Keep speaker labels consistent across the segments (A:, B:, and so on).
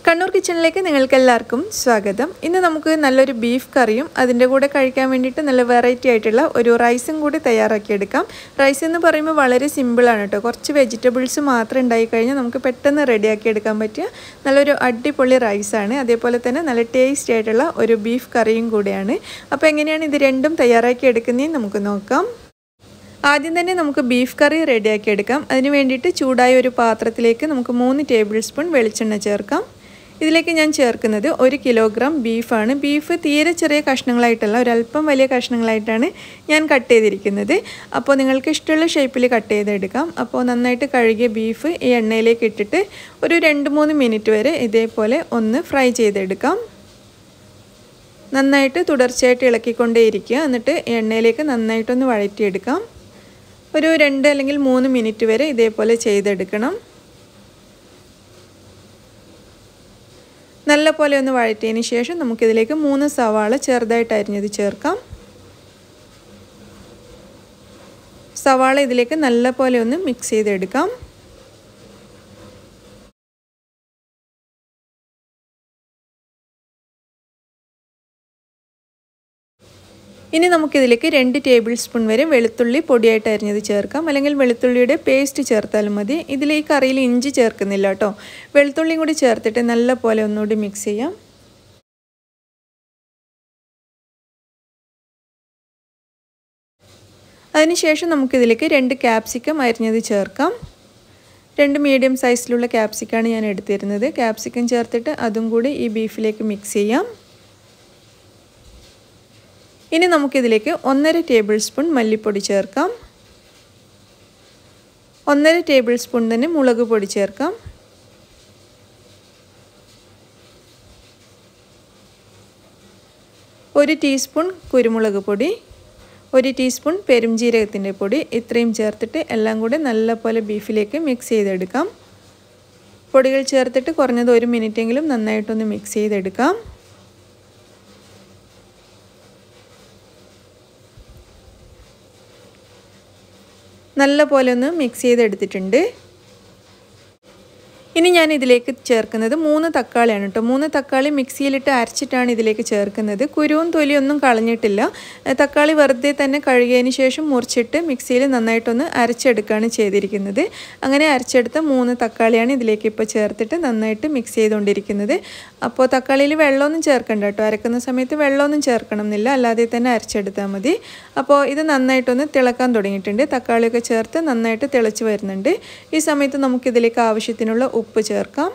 A: കണ്ണൂർ കിച്ചണിലേക്ക് നിങ്ങൾക്ക് എല്ലാവർക്കും സ്വാഗതം ഇന്ന് നമുക്ക് നല്ലൊരു ബീഫ് കറിയും അതിൻ്റെ കൂടെ കഴിക്കാൻ വേണ്ടിയിട്ട് നല്ല വെറൈറ്റി ആയിട്ടുള്ള ഒരു റൈസും കൂടി തയ്യാറാക്കിയെടുക്കാം റൈസ് എന്ന് പറയുമ്പോൾ വളരെ സിമ്പിളാണ് കേട്ടോ കുറച്ച് വെജിറ്റബിൾസ് മാത്രം ഉണ്ടായി കഴിഞ്ഞാൽ നമുക്ക് പെട്ടെന്ന് റെഡിയാക്കി എടുക്കാൻ പറ്റിയ നല്ലൊരു അടിപൊളി റൈസാണ് അതേപോലെ തന്നെ നല്ല ടേസ്റ്റി ആയിട്ടുള്ള ഒരു ബീഫ് കറിയും കൂടിയാണ് അപ്പോൾ എങ്ങനെയാണ് ഇത് രണ്ടും തയ്യാറാക്കി എടുക്കുന്നതെന്ന് നമുക്ക് നോക്കാം ആദ്യം തന്നെ നമുക്ക് ബീഫ് കറി റെഡിയാക്കി എടുക്കാം അതിന് വേണ്ടിയിട്ട് ചൂടായ ഒരു പാത്രത്തിലേക്ക് നമുക്ക് മൂന്ന് ടേബിൾ സ്പൂൺ വെളിച്ചെണ്ണ ചേർക്കാം ഇതിലേക്ക് ഞാൻ ചേർക്കുന്നത് ഒരു കിലോഗ്രാം ബീഫാണ് ബീഫ് തീരെ ചെറിയ കഷ്ണങ്ങളായിട്ടല്ല ഒരല്പം വലിയ കഷ്ണങ്ങളായിട്ടാണ് ഞാൻ കട്ട് ചെയ്തിരിക്കുന്നത് അപ്പോൾ നിങ്ങൾക്ക് ഇഷ്ടമുള്ള ഷേപ്പിൽ കട്ട് ചെയ്തെടുക്കാം അപ്പോൾ നന്നായിട്ട് കഴുകിയ ബീഫ് ഈ എണ്ണയിലേക്ക് ഇട്ടിട്ട് ഒരു രണ്ട് മൂന്ന് മിനിറ്റ് വരെ ഇതേപോലെ ഒന്ന് ഫ്രൈ ചെയ്തെടുക്കാം നന്നായിട്ട് തുടർച്ചയായിട്ട് ഇളക്കിക്കൊണ്ടേയിരിക്കുക എന്നിട്ട് എണ്ണയിലേക്ക് നന്നായിട്ടൊന്ന് വഴറ്റിയെടുക്കാം ഒരു രണ്ട് അല്ലെങ്കിൽ മൂന്ന് മിനിറ്റ് വരെ ഇതേപോലെ ചെയ്തെടുക്കണം നല്ല പോലെ ഒന്ന് വഴറ്റിയതിന് ശേഷം നമുക്കിതിലേക്ക് മൂന്ന് സവാള ചെറുതായിട്ട് അരിഞ്ഞത് ചേർക്കാം സവാള ഇതിലേക്ക് നല്ല പോലെ ഒന്ന് മിക്സ് ചെയ്തെടുക്കാം ഇനി നമുക്കിതിലേക്ക് രണ്ട് ടേബിൾ സ്പൂൺ വരെ വെളുത്തുള്ളി പൊടിയായിട്ട് അരിഞ്ഞത് ചേർക്കാം അല്ലെങ്കിൽ വെളുത്തുള്ളിയുടെ പേസ്റ്റ് ചേർത്താലും മതി ഇതിൽ ഈ കറിയിൽ ഇഞ്ചി ചേർക്കുന്നില്ല കേട്ടോ വെളുത്തുള്ളിയും കൂടി ചേർത്തിട്ട് നല്ല പോലെ ഒന്നുകൂടി മിക്സ് ചെയ്യാം അതിനുശേഷം നമുക്കിതിലേക്ക് രണ്ട് ക്യാപ്സിക്കം അരിഞ്ഞത് ചേർക്കാം രണ്ട് മീഡിയം സൈസിലുള്ള ക്യാപ്സിക്കാണ് ഞാൻ എടുത്തിരുന്നത് ക്യാപ്സിക്കം ചേർത്തിട്ട് അതും കൂടി ഈ ബീഫിലേക്ക് മിക്സ് ചെയ്യാം ഇനി നമുക്കിതിലേക്ക് ഒന്നര ടേബിൾ സ്പൂൺ മല്ലിപ്പൊടി ചേർക്കാം ഒന്നര ടേബിൾ സ്പൂൺ തന്നെ മുളക് പൊടി ചേർക്കാം ഒരു ടീസ്പൂൺ കുരുമുളക് പൊടി ഒരു ടീസ്പൂൺ പെരുംജീരകത്തിൻ്റെ പൊടി ഇത്രയും ചേർത്തിട്ട് എല്ലാം കൂടെ നല്ലപോലെ ബീഫിലേക്ക് മിക്സ് ചെയ്തെടുക്കാം പൊടികൾ ചേർത്തിട്ട് കുറഞ്ഞത് ഒരു മിനിറ്റെങ്കിലും നന്നായിട്ടൊന്ന് മിക്സ് ചെയ്തെടുക്കാം നല്ല പോലെ ഒന്ന് മിക്സ് ചെയ്തെടുത്തിട്ടുണ്ട് ഇനി ഞാൻ ഇതിലേക്ക് ചേർക്കുന്നത് മൂന്ന് തക്കാളിയാണ് കേട്ടോ മൂന്ന് തക്കാളി മിക്സിയിലിട്ട് അരച്ചിട്ടാണ് ഇതിലേക്ക് ചേർക്കുന്നത് കുരുവും തൊലിയൊന്നും കളഞ്ഞിട്ടില്ല തക്കാളി വെറുതെ തന്നെ കഴുകിയതിന് ശേഷം മുറിച്ചിട്ട് മിക്സിയിൽ നന്നായിട്ടൊന്ന് അരച്ചെടുക്കുകയാണ് ചെയ്തിരിക്കുന്നത് അങ്ങനെ അരച്ചെടുത്ത മൂന്ന് തക്കാളിയാണ് ഇതിലേക്ക് ഇപ്പോൾ ചേർത്തിട്ട് നന്നായിട്ട് മിക്സ് ചെയ്തുകൊണ്ടിരിക്കുന്നത് അപ്പോൾ തക്കാളിയിൽ വെള്ളമൊന്നും ചേർക്കണ്ട കേട്ടോ അരക്കുന്ന സമയത്ത് വെള്ളമൊന്നും ചേർക്കണം എന്നില്ല അല്ലാതെ തന്നെ അരച്ചെടുത്താൽ മതി അപ്പോൾ ഇത് നന്നായിട്ടൊന്ന് തിളക്കാൻ തുടങ്ങിയിട്ടുണ്ട് തക്കാളിയൊക്കെ ചേർത്ത് നന്നായിട്ട് തിളച്ച് വരുന്നുണ്ട് ഈ സമയത്ത് നമുക്കിതിലേക്ക് ആവശ്യത്തിനുള്ള ഉപ്പ് ചേർക്കാം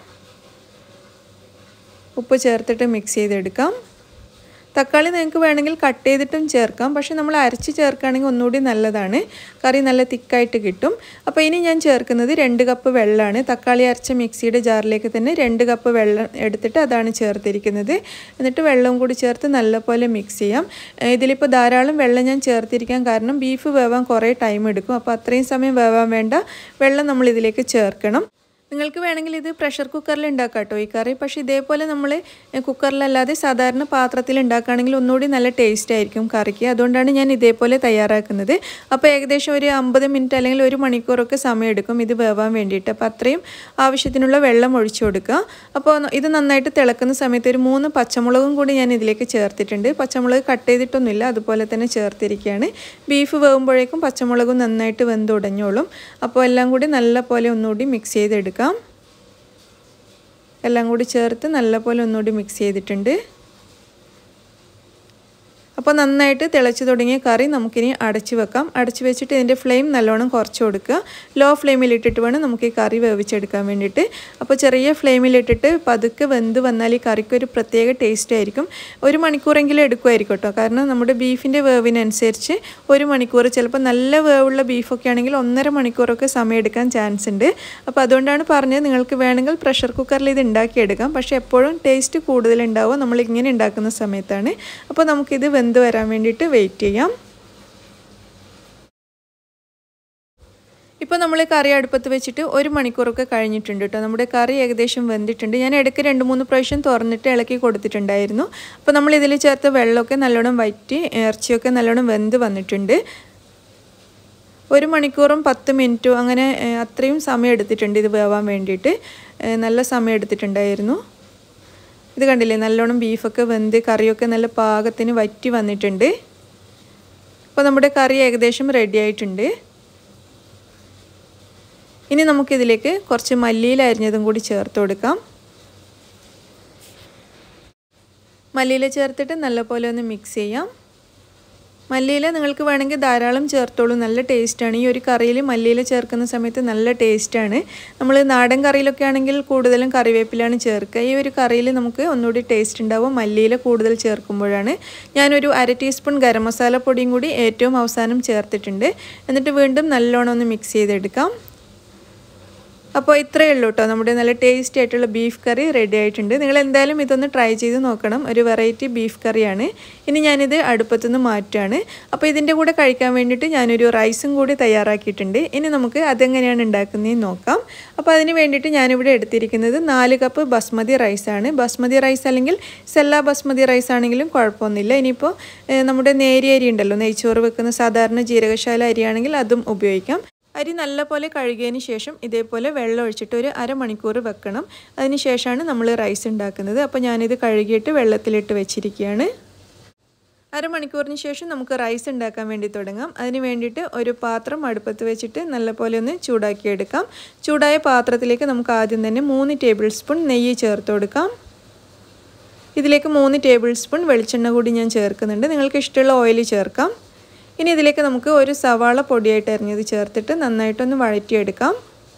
A: ഉപ്പ് ചേർത്തിട്ട് മിക്സ് ചെയ്തെടുക്കാം തക്കാളി നിങ്ങൾക്ക് വേണമെങ്കിൽ കട്ട് ചെയ്തിട്ടും ചേർക്കാം പക്ഷേ നമ്മൾ അരച്ച് ചേർക്കുകയാണെങ്കിൽ ഒന്നുകൂടി നല്ലതാണ് കറി നല്ല തിക്കായിട്ട് കിട്ടും അപ്പോൾ ഇനി ഞാൻ ചേർക്കുന്നത് രണ്ട് കപ്പ് വെള്ളമാണ് തക്കാളി അരച്ച മിക്സിയുടെ ജാറിലേക്ക് തന്നെ രണ്ട് കപ്പ് വെള്ളം എടുത്തിട്ട് അതാണ് ചേർത്തിരിക്കുന്നത് എന്നിട്ട് വെള്ളവും കൂടി ചേർത്ത് നല്ലപോലെ മിക്സ് ചെയ്യാം ഇതിലിപ്പോൾ ധാരാളം വെള്ളം ഞാൻ ചേർത്തിരിക്കാൻ കാരണം ബീഫ് വേവാൻ കുറേ ടൈം എടുക്കും അപ്പോൾ അത്രയും സമയം വേവാൻ വേണ്ട വെള്ളം നമ്മൾ ഇതിലേക്ക് ചേർക്കണം നിങ്ങൾക്ക് വേണമെങ്കിൽ ഇത് പ്രഷർ കുക്കറിൽ ഉണ്ടാക്കാം കേട്ടോ ഈ കറി പക്ഷേ ഇതേപോലെ നമ്മൾ കുക്കറിലല്ലാതെ സാധാരണ പാത്രത്തിൽ ഉണ്ടാക്കുകയാണെങ്കിൽ ഒന്നുകൂടി നല്ല ടേസ്റ്റ് ആയിരിക്കും കറിക്ക് അതുകൊണ്ടാണ് ഞാൻ ഇതേപോലെ തയ്യാറാക്കുന്നത് അപ്പോൾ ഏകദേശം ഒരു അമ്പത് മിനിറ്റ് അല്ലെങ്കിൽ ഒരു മണിക്കൂറൊക്കെ സമയമെടുക്കും ഇത് വേവാൻ വേണ്ടിയിട്ട് അപ്പോൾ അത്രയും ആവശ്യത്തിനുള്ള വെള്ളം ഒഴിച്ചു കൊടുക്കുക അപ്പോൾ ഇത് നന്നായിട്ട് തിളക്കുന്ന സമയത്ത് ഒരു മൂന്ന് പച്ചമുളകും കൂടി ഞാൻ ഇതിലേക്ക് ചേർത്തിട്ടുണ്ട് പച്ചമുളക് കട്ട് ചെയ്തിട്ടൊന്നുമില്ല അതുപോലെ തന്നെ ചേർത്തിരിക്കുകയാണ് ബീഫ് വേവുമ്പോഴേക്കും പച്ചമുളകും നന്നായിട്ട് വെന്തുടഞ്ഞോളും അപ്പോൾ എല്ലാം കൂടി നല്ല പോലെ ഒന്നുകൂടി മിക്സ് ചെയ്തെടുക്കാം എല്ലാം കൂടി ചേർത്ത് നല്ലപോലെ ഒന്നുകൂടി മിക്സ് ചെയ്തിട്ടുണ്ട് അപ്പോൾ നന്നായിട്ട് തിളച്ച് തുടങ്ങിയ കറി നമുക്കിനി അടച്ച് വെക്കാം അടച്ച് വെച്ചിട്ട് ഇതിൻ്റെ ഫ്ലെയിം നല്ലോണം കുറച്ച് കൊടുക്കുക ലോ ഫ്ലെയിമിലിട്ടിട്ട് വേണം നമുക്ക് ഈ കറി വേവിച്ചെടുക്കാൻ വേണ്ടിയിട്ട് അപ്പോൾ ചെറിയ ഫ്ലെയിമിലിട്ടിട്ട് പതുക്കെ വെന്ത് വന്നാൽ ഈ കറിക്ക് ഒരു പ്രത്യേക ടേസ്റ്റ് ആയിരിക്കും ഒരു മണിക്കൂറെങ്കിലും എടുക്കുമായിരിക്കും കേട്ടോ കാരണം നമ്മുടെ ബീഫിൻ്റെ വേവിനനുസരിച്ച് ഒരു മണിക്കൂർ ചിലപ്പോൾ നല്ല വേവുള്ള ബീഫൊക്കെ ആണെങ്കിൽ ഒന്നര മണിക്കൂറൊക്കെ സമയം എടുക്കാൻ ചാൻസ് ഉണ്ട് അപ്പോൾ അതുകൊണ്ടാണ് പറഞ്ഞത് നിങ്ങൾക്ക് വേണമെങ്കിൽ പ്രഷർ കുക്കറിൽ ഇത് ഉണ്ടാക്കിയെടുക്കാം പക്ഷേ എപ്പോഴും ടേസ്റ്റ് കൂടുതലുണ്ടാവുക നമ്മൾ ഇങ്ങനെ ഉണ്ടാക്കുന്ന സമയത്താണ് അപ്പോൾ നമുക്കിത് വെന്ത് വരാൻ വേണ്ടിയിട്ട് വെയിറ്റ് ചെയ്യാം ഇപ്പോൾ നമ്മൾ കറി അടുപ്പത്ത് വെച്ചിട്ട് ഒരു മണിക്കൂറൊക്കെ കഴിഞ്ഞിട്ടുണ്ട് കേട്ടോ നമ്മുടെ കറി ഏകദേശം വെന്തിട്ടുണ്ട് ഞാൻ ഇടയ്ക്ക് രണ്ട് മൂന്ന് പ്രാവശ്യം തുറന്നിട്ട് ഇളക്കി കൊടുത്തിട്ടുണ്ടായിരുന്നു അപ്പോൾ നമ്മൾ ഇതിൽ ചേർത്ത വെള്ളമൊക്കെ നല്ലോണം വറ്റി ഇറച്ചിയൊക്കെ നല്ലോണം വെന്ത് വന്നിട്ടുണ്ട് ഒരു മണിക്കൂറും പത്ത് മിനിറ്റും അങ്ങനെ ഏഹ്, അത്രയും സമയം എടുത്തിട്ടുണ്ട് ഇത് വേവാൻ വേണ്ടിയിട്ട് ഏഹ്, നല്ല സമയം എടുത്തിട്ടുണ്ടായിരുന്നു ഇത് കണ്ടില്ലേ നല്ലോണം ബീഫൊക്കെ വെന്ത് കറിയൊക്കെ നല്ല പാകത്തിന് വറ്റി വന്നിട്ടുണ്ട് അപ്പോൾ നമ്മുടെ കറി ഏകദേശം റെഡി ആയിട്ടുണ്ട് ഇനി നമുക്കിതിലേക്ക് കുറച്ച് മല്ലിയില അരിഞ്ഞതും കൂടി ചേർത്ത് കൊടുക്കാം മല്ലിയില ചേർത്തിട്ട് നല്ലപോലെ ഒന്ന് മിക്സ് ചെയ്യാം മല്ലിയില നിങ്ങൾക്ക് വേണമെങ്കിൽ ധാരാളം ചേർത്തോളൂ നല്ല ടേസ്റ്റാണ് ഈ ഒരു കറിയിൽ മല്ലിയില ചേർക്കുന്ന സമയത്ത് നല്ല ടേസ്റ്റാണ് നമ്മൾ നാടൻ കറിയിലൊക്കെ ആണെങ്കിൽ കൂടുതലും കറിവേപ്പിലാണ് ചേർക്കുക ഈ ഒരു കറിയിൽ നമുക്ക് ഒന്നുകൂടി ടേസ്റ്റ് ഉണ്ടാവും മല്ലിയില കൂടുതൽ ചേർക്കുമ്പോഴാണ് ഞാനൊരു അര ടീസ്പൂൺ ഗരം മസാല പൊടിയും കൂടി ഏറ്റവും അവസാനം ചേർത്തിട്ടുണ്ട് എന്നിട്ട് വീണ്ടും നല്ലോണം ഒന്ന് മിക്സ് ചെയ്തെടുക്കാം അപ്പോൾ ഇത്രയേ ഉള്ളൂ കേട്ടോ നമ്മുടെ നല്ല ടേസ്റ്റി ആയിട്ടുള്ള ബീഫ് കറി റെഡി ആയിട്ടുണ്ട് നിങ്ങൾ എന്തായാലും ഇതൊന്ന് ട്രൈ ചെയ്ത് നോക്കണം ഒരു വെറൈറ്റി ബീഫ് കറിയാണ് ഇനി ഞാനിത് അടുപ്പത്തുനിന്ന് മാറ്റുകയാണ് അപ്പോൾ ഇതിൻ്റെ കൂടെ കഴിക്കാൻ വേണ്ടിയിട്ട് ഞാനൊരു റൈസും കൂടി തയ്യാറാക്കിയിട്ടുണ്ട് ഇനി നമുക്ക് അതെങ്ങനെയാണ് ഉണ്ടാക്കുന്നതെന്ന് നോക്കാം അപ്പോൾ അതിന് വേണ്ടിയിട്ട് ഞാനിവിടെ എടുത്തിരിക്കുന്നത് നാല് കപ്പ് ബസ്മതി റൈസാണ് ബസ്മതി റൈസ് അല്ലെങ്കിൽ സെല്ല ബസ്മതി റൈസ് ആണെങ്കിലും കുഴപ്പമൊന്നുമില്ല ഇനിയിപ്പോൾ നമ്മുടെ നേരിയ അരി ഉണ്ടല്ലോ നെയ്ച്ചോറ് വെക്കുന്ന സാധാരണ ജീരകശാല അരിയാണെങ്കിൽ അതും ഉപയോഗിക്കാം അരി നല്ലപോലെ കഴുകിയതിന് ശേഷം ഇതേപോലെ വെള്ളം ഒഴിച്ചിട്ട് ഒരു അരമണിക്കൂർ വെക്കണം അതിന് ശേഷമാണ് നമ്മൾ റൈസ് ഉണ്ടാക്കുന്നത് അപ്പോൾ ഞാനിത് കഴുകിയിട്ട് വെള്ളത്തിലിട്ട് വെച്ചിരിക്കുകയാണ് അരമണിക്കൂറിന് ശേഷം നമുക്ക് റൈസ് ഉണ്ടാക്കാൻ വേണ്ടി തുടങ്ങാം അതിന് വേണ്ടിയിട്ട് ഒരു പാത്രം അടുപ്പത്ത് വെച്ചിട്ട് നല്ലപോലെ ഒന്ന് ചൂടാക്കിയെടുക്കാം ചൂടായ പാത്രത്തിലേക്ക് നമുക്ക് ആദ്യം തന്നെ മൂന്ന് ടേബിൾ സ്പൂൺ നെയ്യ് ചേർത്ത് കൊടുക്കാം ഇതിലേക്ക് മൂന്ന് ടേബിൾ സ്പൂൺ വെളിച്ചെണ്ണ കൂടി ഞാൻ ചേർക്കുന്നുണ്ട് നിങ്ങൾക്ക് ഇഷ്ടമുള്ള ഓയിൽ ചേർക്കാം ഇനി ഇതിലേക്ക് നമുക്ക് ഒരു സവാള പൊടിയായിട്ട് അരിഞ്ഞത് ചേർത്തിട്ട് നന്നായിട്ടൊന്ന് വഴറ്റിയെടുക്കാം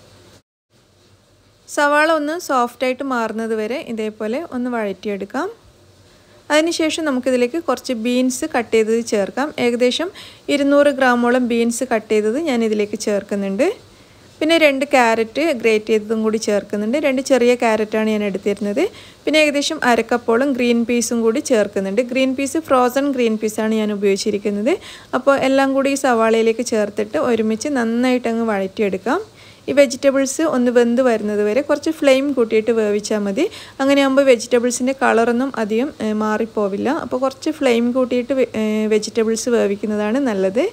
A: സവാള ഒന്ന് സോഫ്റ്റായിട്ട് മാറുന്നത് വരെ ഇതേപോലെ ഒന്ന് വഴറ്റിയെടുക്കാം അതിനുശേഷം നമുക്കിതിലേക്ക് കുറച്ച് ബീൻസ് കട്ട് ചെയ്തത് ചേർക്കാം ഏകദേശം ഇരുന്നൂറ് ഗ്രാമോളം ബീൻസ് കട്ട് ചെയ്തത് ഞാൻ ഇതിലേക്ക് ചേർക്കുന്നുണ്ട് പിന്നെ രണ്ട് ക്യാരറ്റ് ഗ്രേറ്റ് ചെയ്തതും കൂടി ചേർക്കുന്നുണ്ട് രണ്ട് ചെറിയ ക്യാരറ്റാണ് ഞാൻ എടുത്തിരുന്നത് പിന്നെ ഏകദേശം അരക്കപ്പോളം ഗ്രീൻ പീസും കൂടി ചേർക്കുന്നുണ്ട് ഗ്രീൻ പീസ് ഫ്രോസൺ ഗ്രീൻ പീസാണ് ഞാൻ ഉപയോഗിച്ചിരിക്കുന്നത് അപ്പോൾ എല്ലാം കൂടി ഈ സവാളയിലേക്ക് ചേർത്തിട്ട് ഒരുമിച്ച് നന്നായിട്ട് അങ്ങ് വഴറ്റിയെടുക്കാം ഈ വെജിറ്റബിൾസ് ഒന്ന് വെന്ത് വരുന്നത് വരെ കുറച്ച് ഫ്ലെയിം കൂട്ടിയിട്ട് വേവിച്ചാൽ മതി അങ്ങനെയാകുമ്പോൾ വെജിറ്റബിൾസിൻ്റെ കളറൊന്നും അധികം മാറിപ്പോവില്ല അപ്പോൾ കുറച്ച് ഫ്ലെയിം കൂട്ടിയിട്ട് വെജിറ്റബിൾസ് വേവിക്കുന്നതാണ് നല്ലത്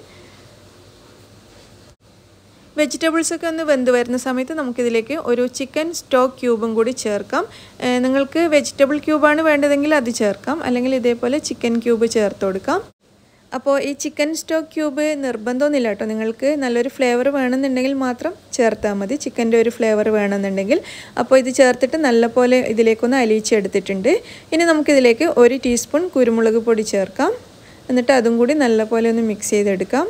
A: വെജിറ്റബിൾസ് ഒക്കെ ഒന്ന് വെന്ത് വരുന്ന സമയത്ത് നമുക്കിതിലേക്ക് ഒരു ചിക്കൻ സ്റ്റോക്ക് ക്യൂബും കൂടി ചേർക്കാം നിങ്ങൾക്ക് വെജിറ്റബിൾ ക്യൂബാണ് വേണ്ടതെങ്കിൽ അത് ചേർക്കാം അല്ലെങ്കിൽ ഇതേപോലെ ചിക്കൻ ക്യൂബ് ചേർത്ത് കൊടുക്കാം അപ്പോൾ ഈ ചിക്കൻ സ്റ്റോക്ക് ക്യൂബ് നിർബന്ധമൊന്നുമില്ല കേട്ടോ നിങ്ങൾക്ക് നല്ലൊരു ഫ്ലേവർ വേണമെന്നുണ്ടെങ്കിൽ മാത്രം ചേർത്താൽ മതി ചിക്കൻ്റെ ഒരു ഫ്ലേവർ വേണമെന്നുണ്ടെങ്കിൽ അപ്പോൾ ഇത് ചേർത്തിട്ട് നല്ലപോലെ ഇതിലേക്കൊന്ന് അലിയിച്ചെടുത്തിട്ടുണ്ട് ഇനി നമുക്കിതിലേക്ക് ഒരു ടീസ്പൂൺ കുരുമുളക് പൊടി ചേർക്കാം എന്നിട്ട് അതും കൂടി നല്ലപോലെ ഒന്ന് മിക്സ് ചെയ്തെടുക്കാം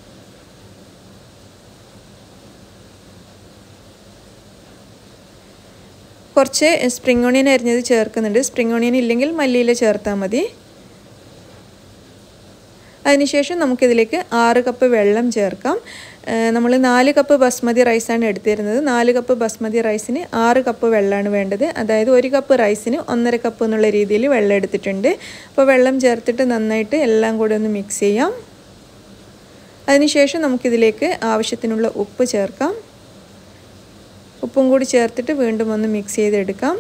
A: കുറച്ച് സ്പ്രിംഗ് ഓണിയൻ അരിഞ്ഞത് ചേർക്കുന്നുണ്ട് സ്പ്രിംഗ് ഓണിയൻ ഇല്ലെങ്കിൽ മല്ലിയില ചേർത്താൽ മതി അതിനുശേഷം നമുക്കിതിലേക്ക് ആറ് കപ്പ് വെള്ളം ചേർക്കാം നമ്മൾ നാല് കപ്പ് ബസ്മതി റൈസാണ് എടുത്തിരുന്നത് നാല് കപ്പ് ബസ്മതി റൈസിന് ആറ് കപ്പ് വെള്ളമാണ് വേണ്ടത് അതായത് ഒരു കപ്പ് റൈസിന് ഒന്നര കപ്പ് എന്നുള്ള രീതിയിൽ വെള്ളം എടുത്തിട്ടുണ്ട് അപ്പോൾ വെള്ളം ചേർത്തിട്ട് നന്നായിട്ട് എല്ലാം കൂടി ഒന്ന് മിക്സ് ചെയ്യാം അതിനുശേഷം നമുക്കിതിലേക്ക് ആവശ്യത്തിനുള്ള ഉപ്പ് ചേർക്കാം ഉപ്പും കൂടി ചേർത്തിട്ട് വീണ്ടും ഒന്ന് മിക്സ് ചെയ്തെടുക്കാം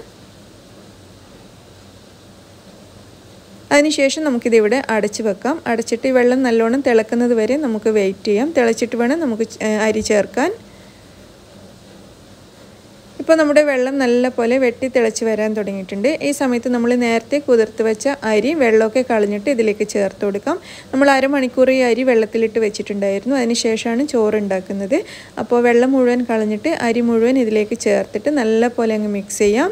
A: അതിനുശേഷം നമുക്കിതിവിടെ അടച്ച് വെക്കാം അടച്ചിട്ട് ഈ വെള്ളം നല്ലോണം തിളക്കുന്നത് വരെ നമുക്ക് വെയിറ്റ് ചെയ്യാം തിളച്ചിട്ട് വേണം നമുക്ക് അരി ചേർക്കാൻ ഇപ്പോൾ നമ്മുടെ വെള്ളം നല്ലപോലെ വെട്ടി തിളച്ച് വരാൻ തുടങ്ങിയിട്ടുണ്ട് ഈ സമയത്ത് നമ്മൾ നേരത്തെ കുതിർത്ത് വെച്ച അരി വെള്ളമൊക്കെ കളഞ്ഞിട്ട് ഇതിലേക്ക് ചേർത്ത് കൊടുക്കാം നമ്മൾ അരമണിക്കൂർ ഈ അരി വെള്ളത്തിലിട്ട് വെച്ചിട്ടുണ്ടായിരുന്നു അതിന് ശേഷമാണ് ചോറ് ഉണ്ടാക്കുന്നത് അപ്പോൾ വെള്ളം മുഴുവൻ കളഞ്ഞിട്ട് അരി മുഴുവൻ ഇതിലേക്ക് ചേർത്തിട്ട് നല്ലപോലെ അങ്ങ് മിക്സ് ചെയ്യാം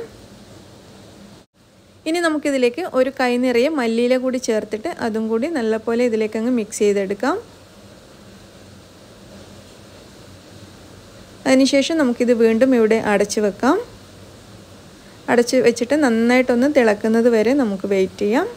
A: ഇനി നമുക്കിതിലേക്ക് ഒരു കൈ നിറയെ മല്ലിയില കൂടി ചേർത്തിട്ട് അതും കൂടി നല്ലപോലെ ഇതിലേക്ക് അങ്ങ് മിക്സ് ചെയ്തെടുക്കാം അതിനുശേഷം നമുക്കിത് വീണ്ടും ഇവിടെ അടച്ച് വെക്കാം അടച്ച് വെച്ചിട്ട് നന്നായിട്ടൊന്ന് തിളക്കുന്നത് വരെ നമുക്ക് വെയിറ്റ് ചെയ്യാം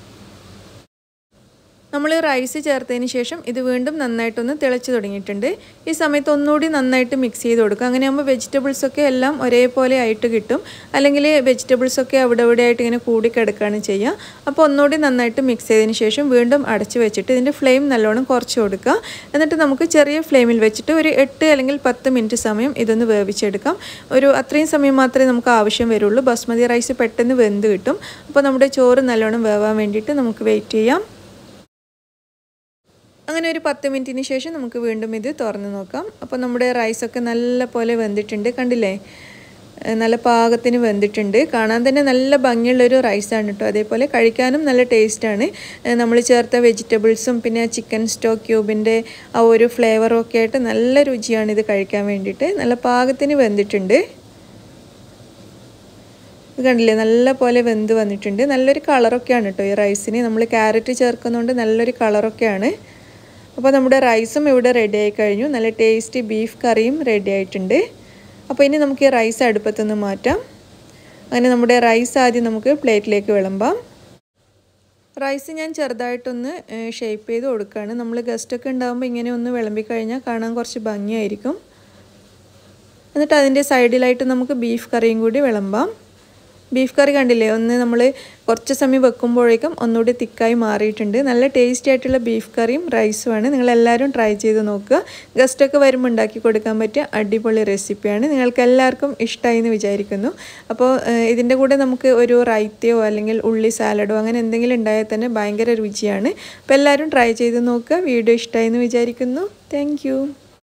A: നമ്മൾ റൈസ് ചേർത്തതിന് ശേഷം ഇത് വീണ്ടും നന്നായിട്ടൊന്ന് തിളച്ച് തുടങ്ങിയിട്ടുണ്ട് ഈ സമയത്ത് ഒന്നുകൂടി നന്നായിട്ട് മിക്സ് ചെയ്ത് കൊടുക്കുക അങ്ങനെയാകുമ്പോൾ വെജിറ്റബിൾസൊക്കെ എല്ലാം ഒരേപോലെ ആയിട്ട് കിട്ടും അല്ലെങ്കിൽ വെജിറ്റബിൾസൊക്കെ അവിടെ ഇവിടെ ആയിട്ട് ഇങ്ങനെ കൂടിക്കിടക്കുകയാണ് ചെയ്യുക അപ്പോൾ ഒന്നുകൂടി നന്നായിട്ട് മിക്സ് ചെയ്തതിന് ശേഷം വീണ്ടും അടച്ച് വെച്ചിട്ട് ഇതിൻ്റെ ഫ്ലെയിം നല്ലോണം കുറച്ച് കൊടുക്കുക എന്നിട്ട് നമുക്ക് ചെറിയ ഫ്ലെയിമിൽ വെച്ചിട്ട് ഒരു എട്ട് അല്ലെങ്കിൽ പത്ത് മിനിറ്റ് സമയം ഇതൊന്ന് വേവിച്ചെടുക്കാം ഒരു അത്രയും സമയം മാത്രമേ നമുക്ക് ആവശ്യം വരുള്ളൂ ബസ്മതി റൈസ് പെട്ടെന്ന് വെന്ത് കിട്ടും അപ്പോൾ നമ്മുടെ ചോറ് നല്ലോണം വേവാൻ വേണ്ടിയിട്ട് നമുക്ക് വെയിറ്റ് ചെയ്യാം അങ്ങനെ ഒരു പത്ത് മിനിറ്റിന് ശേഷം നമുക്ക് വീണ്ടും ഇത് തുറന്ന് നോക്കാം അപ്പോൾ നമ്മുടെ റൈസൊക്കെ നല്ല പോലെ വെന്തിട്ടുണ്ട് കണ്ടില്ലേ നല്ല പാകത്തിന് വെന്തിട്ടുണ്ട് കാണാൻ തന്നെ നല്ല ഭംഗിയുള്ളൊരു റൈസാണ് കേട്ടോ അതേപോലെ കഴിക്കാനും നല്ല ടേസ്റ്റാണ് നമ്മൾ ചേർത്ത വെജിറ്റബിൾസും പിന്നെ ചിക്കൻ സ്റ്റോ ക്യൂബിൻ്റെ ആ ഒരു ഫ്ലേവറും ഒക്കെ ആയിട്ട് നല്ല രുചിയാണ് ഇത് കഴിക്കാൻ വേണ്ടിയിട്ട് നല്ല പാകത്തിന് വെന്തിട്ടുണ്ട് ഇത് കണ്ടില്ലേ നല്ല പോലെ വെന്ത് വന്നിട്ടുണ്ട് നല്ലൊരു കളറൊക്കെയാണ് കേട്ടോ ഈ റൈസിന് നമ്മൾ ക്യാരറ്റ് ചേർക്കുന്നതുകൊണ്ട് നല്ലൊരു കളറൊക്കെയാണ് അപ്പോൾ നമ്മുടെ റൈസും ഇവിടെ റെഡി ആയി കഴിഞ്ഞു നല്ല ടേസ്റ്റി ബീഫ് കറിയും റെഡി ആയിട്ടുണ്ട് അപ്പോൾ ഇനി നമുക്ക് ഈ റൈസ് അടുപ്പത്തുനിന്ന് മാറ്റാം അങ്ങനെ നമ്മുടെ റൈസ് ആദ്യം നമുക്ക് പ്ലേറ്റിലേക്ക് വിളമ്പാം റൈസ് ഞാൻ ചെറുതായിട്ടൊന്ന് ഷേപ്പ് ചെയ്ത് കൊടുക്കുകയാണ് നമ്മൾ ഗസ്റ്റൊക്കെ ഉണ്ടാകുമ്പോൾ ഇങ്ങനെ ഒന്ന് വിളമ്പി കഴിഞ്ഞാൽ കാണാൻ കുറച്ച് ഭംഗിയായിരിക്കും എന്നിട്ട് അതിൻ്റെ സൈഡിലായിട്ട് നമുക്ക് ബീഫ് കറിയും കൂടി വിളമ്പാം ബീഫ് കറി കണ്ടില്ലേ ഒന്ന് നമ്മൾ കുറച്ച് സമയം വെക്കുമ്പോഴേക്കും ഒന്നുകൂടി തിക്കായി മാറിയിട്ടുണ്ട് നല്ല ടേസ്റ്റി ആയിട്ടുള്ള ബീഫ് കറിയും റൈസുമാണ് നിങ്ങളെല്ലാവരും ട്രൈ ചെയ്ത് നോക്കുക ഗസ്റ്റൊക്കെ വരുമ്പോൾ ഉണ്ടാക്കി കൊടുക്കാൻ പറ്റിയ അടിപൊളി റെസിപ്പിയാണ് നിങ്ങൾക്ക് എല്ലാവർക്കും ഇഷ്ടമായി എന്ന് വിചാരിക്കുന്നു അപ്പോൾ ഇതിൻ്റെ കൂടെ നമുക്ക് ഒരു റൈത്തയോ അല്ലെങ്കിൽ ഉള്ളി സാലഡോ അങ്ങനെ എന്തെങ്കിലും ഉണ്ടായാൽ തന്നെ ഭയങ്കര രുചിയാണ് അപ്പോൾ എല്ലാവരും ട്രൈ ചെയ്ത് നോക്കുക വീഡിയോ ഇഷ്ടമായി എന്ന് വിചാരിക്കുന്നു താങ്ക്